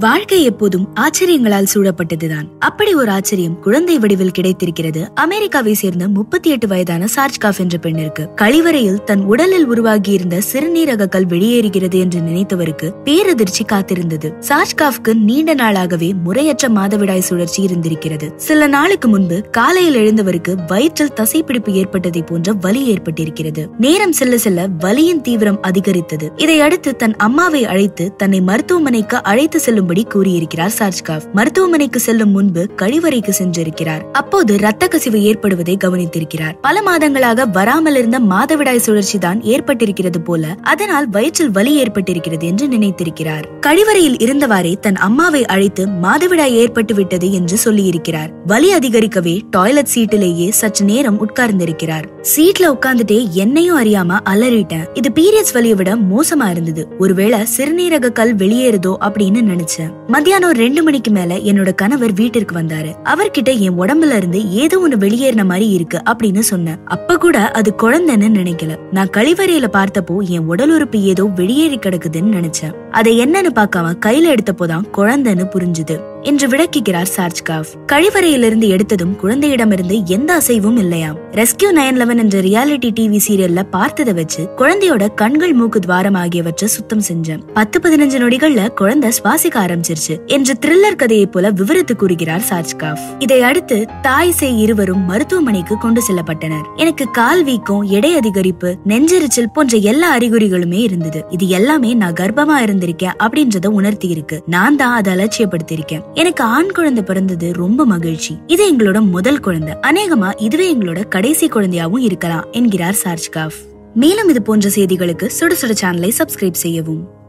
வாழ்க்கை எப்போதும் ஆச்சரியங்களால் சூழப்பட்டதுதான் அப்படி ஒரு ஆச்சரியம் குழந்தை வடிவில் கிடைத்திருக்கிறது அமெரிக்காவை சேர்ந்த முப்பத்தி எட்டு வயதான சார்ஜ்காஃப் என்ற பெண்ணிற்கு கழிவறையில் தன் உடலில் உருவாகியிருந்த சிறுநீரக கல் வெளியேறுகிறது என்று நினைத்தவருக்கு பேரதிர்ச்சி காத்திருந்தது சார்ஜ்காஃப்க்கு நீண்ட நாளாகவே முறையற்ற மாதவிடாய் சுழற்சி இருந்திருக்கிறது சில நாளுக்கு முன்பு காலையில் எழுந்தவருக்கு வயிற்றில் தசைப்பிடிப்பு ஏற்பட்டதை போன்ற வலி ஏற்பட்டிருக்கிறது நேரம் செல்ல செல்ல வலியின் தீவிரம் அதிகரித்தது இதையடுத்து தன் அம்மாவை அழைத்து தன்னை மருத்துவமனைக்கு அழைத்து செல்லும்படி கூறியிருக்கிறார் சார்ஜ்காஃப் மருத்துவமனைக்கு செல்லும் முன்பு கழிவறைக்கு சென்றிருக்கிறார் அப்போது ரத்த கசிவு ஏற்படுவதை கவனித்திருக்கிறார் பல மாதங்களாக வராமல் இருந்த மாதவிடாய் சுழற்சி தான் ஏற்பட்டிருக்கிறது போல அதனால் வயிற்றில் வலி ஏற்பட்டிருக்கிறது என்று நினைத்திருக்கிறார் கழிவறையில் இருந்தவாறே தன் அம்மாவை அழைத்து மாதவிடாய் ஏற்பட்டு விட்டது என்று சொல்லியிருக்கிறார் வலி அதிகரிக்கவே டாய்லெட் சீட்டிலேயே சற்று நேரம் உட்கார்ந்திருக்கிறார் சீட்ல உட்கார்ந்துட்டே என்னையும் அறியாம அலறிட்டேன் இது பீரியட்ஸ் வலியை விட மோசமா இருந்தது ஒருவேளை சிறுநீரக கல் வெளியேறுதோ அப்படின்னு நினைச்சேன் மத்தியானம் ரெண்டு மணிக்கு மேல என்னோட கணவர் வீட்டிற்கு வந்தாரு அவர்கிட்ட என் உடம்புல இருந்து ஏதோ ஒண்ணு வெளியேறின மாதிரி இருக்கு அப்படின்னு சொன்னேன் அப்ப கூட அது குழந்தைன்னு நினைக்கல நான் கழிவறையில பார்த்தப்போ என் உடல் உறுப்பு ஏதோ வெளியேறி கிடக்குதுன்னு நினைச்சேன் அதை என்னன்னு பார்க்காம கையில எடுத்தப்போதான் குழந்தைன்னு புரிஞ்சுது என்று விளக்குகிறார் சார்ஜ்காஃப் கழிவறையிலிருந்து எடுத்ததும் குழந்தையிடமிருந்து எந்த அசைவும் இல்லையாம் ரெஸ்கியூ நயன் லெவன் என்ற ரியாலிட்டி டிவி சீரியல்ல பார்த்ததை வச்சு குழந்தையோட கண்கள் மூக்கு துவாரம் ஆகியவற்றை சுத்தம் செஞ்சேன் பத்து பதினஞ்சு நொடிகள்ல குழந்தை சுவாசிக்க ஆரம்பிச்சிருச்சு என்று த்ரில்லர் கதையை போல விவரித்து கூறுகிறார் சார்ஜ்காஃப் இதை அடுத்து தாய் சேய் இருவரும் மருத்துவமனைக்கு கொண்டு செல்லப்பட்டனர் எனக்கு கால் வீக்கம் எடை அதிகரிப்பு நெஞ்செரிச்சல் போன்ற எல்லா அறிகுறிகளுமே இருந்தது இது எல்லாமே நான் கர்ப்பமா இருந்திருக்கேன் அப்படின்றத உணர்த்தி இருக்கு நான் தான் அதை அலட்சியப்படுத்திருக்கேன் எனக்கு ஆண் குழந்தை பிறந்தது ரொம்ப மகிழ்ச்சி இது எங்களோட முதல் குழந்தை அநேகமா இதுவே எங்களோட கடைசி குழந்தையாவும் இருக்கலாம் என்கிறார் சார்ஜ்காஃப் மேலும் இது போன்ற செய்திகளுக்கு சுட சுட சேனலை சப்ஸ்கிரைப் செய்யவும்